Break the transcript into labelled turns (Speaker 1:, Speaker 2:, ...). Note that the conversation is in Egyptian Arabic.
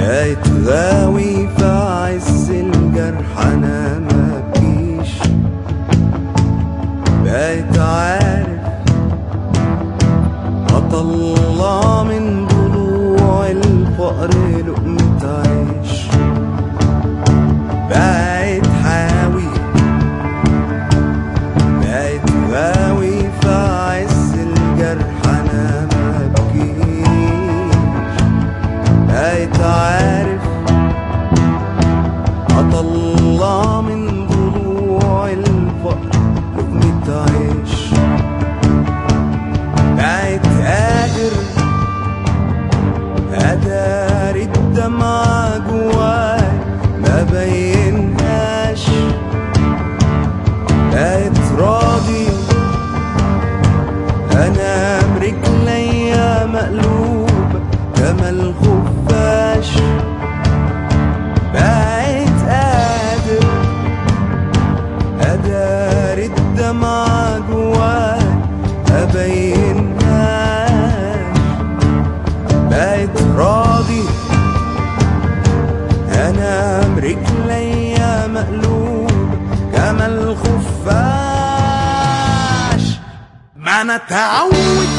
Speaker 1: بقيت غاوي في عز الجرح انا مبكيش بقيت عارف اطلع من ضلوع الفقر لقمة عيش بقيت حاوي بقيت غاوي في عز الجرح انا مبكيش بقيت عارف اطلع من ضلوع الفقر لقمة عيش بقيت قادر اداري الدمعة جواي ما بينهاش بقيت راضي انام رجليا مقلوبة كما الخفاش بقيت قادر اداري الدمعة جواي ابينهاش بقيت راضي انام رجليا مقلوبة كما الخفاش ما انا اتعود